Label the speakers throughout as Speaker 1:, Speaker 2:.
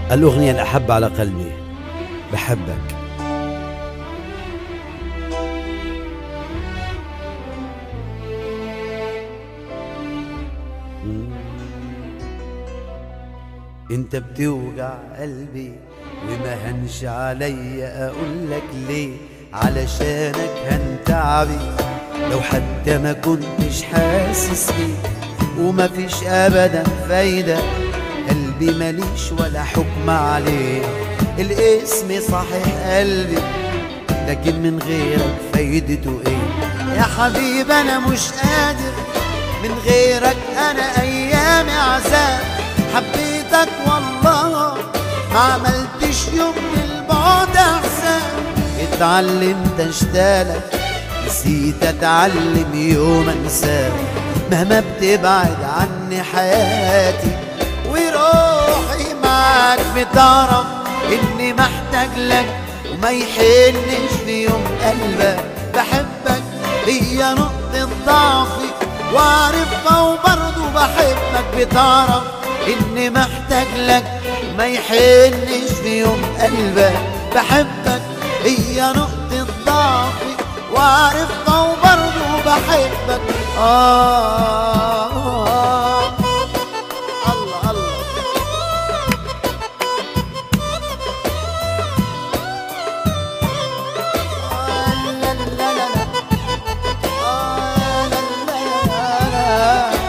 Speaker 1: الأغنية الأحب على قلبي بحبك انت بتوجع قلبي وما هنش علي اقول لك ليه علشانك هنتعبي لو حتى ما كنتش حاسس بيه وما فيش ابدا فايدة قلبي ماليش ولا حكم عليه الاسم صحيح قلبي لكن من غيرك فايدته ايه يا حبيب انا مش قادر من غيرك انا ايامي عذاب حبيتك والله ما عملتش يوم للبعد احسان اتعلمت اشتالك نسيت اتعلم يوم انساك مهما بتبعد عني حياتي وروحي معاك بتعرف اني محتاج لك وما يحنش في يوم قلبك بحبك هي نقطة ضعفي وعارفها وبرضه بحبك بتعرف اني محتاج لك ما يحنش في يوم قلبك بحبك هي نقطة ضعفي وعارفها وبرضه بحبك آه, آه الله الله آه لا لا لا لا آه لا لا لا لا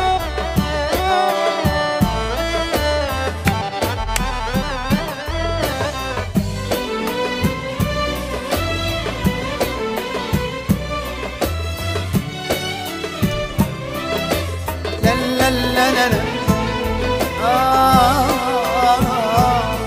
Speaker 1: لا لا لا لا لا آه آه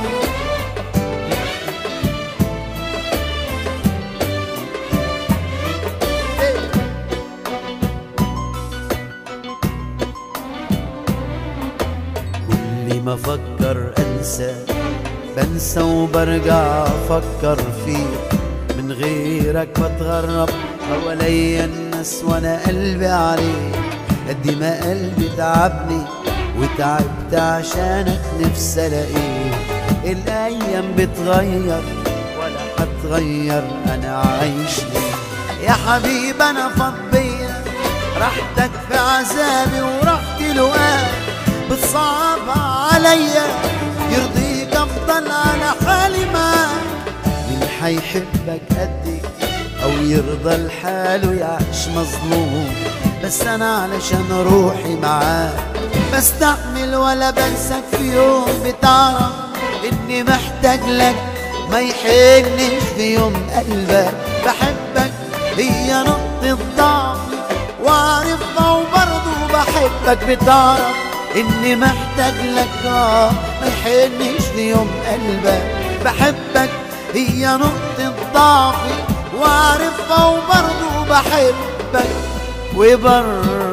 Speaker 1: كل ما افكر انسى بنسى وبرجع افكر فيك من غيرك بتغرب حواليا الناس وانا قلبي عليك قد ما قلبي تعبني وتعبت عشانك نفسي الاقيك الايام بتغير ولا هتغير انا عايش ليه يا حبيب انا فضية راحتك في عذابي وراحتي لقاك بتصعب عليا يرضيك افضل على حالي معاك مين حيحبك قدي او يرضى لحاله يعيش مظلوم بس انا علشان روحي معاك بستحمل ولا بنساك في يوم بتعرف اني محتاج لك ما يحنش في يوم قلبك بحبك هي نقطة ضعفي وعارفها وبرضه بحبك بتعرف اني محتاج لك اه ما يحنش في يوم قلبك بحبك هي نقطة ضعفي وعارفها وبرضه بحبك وبرضه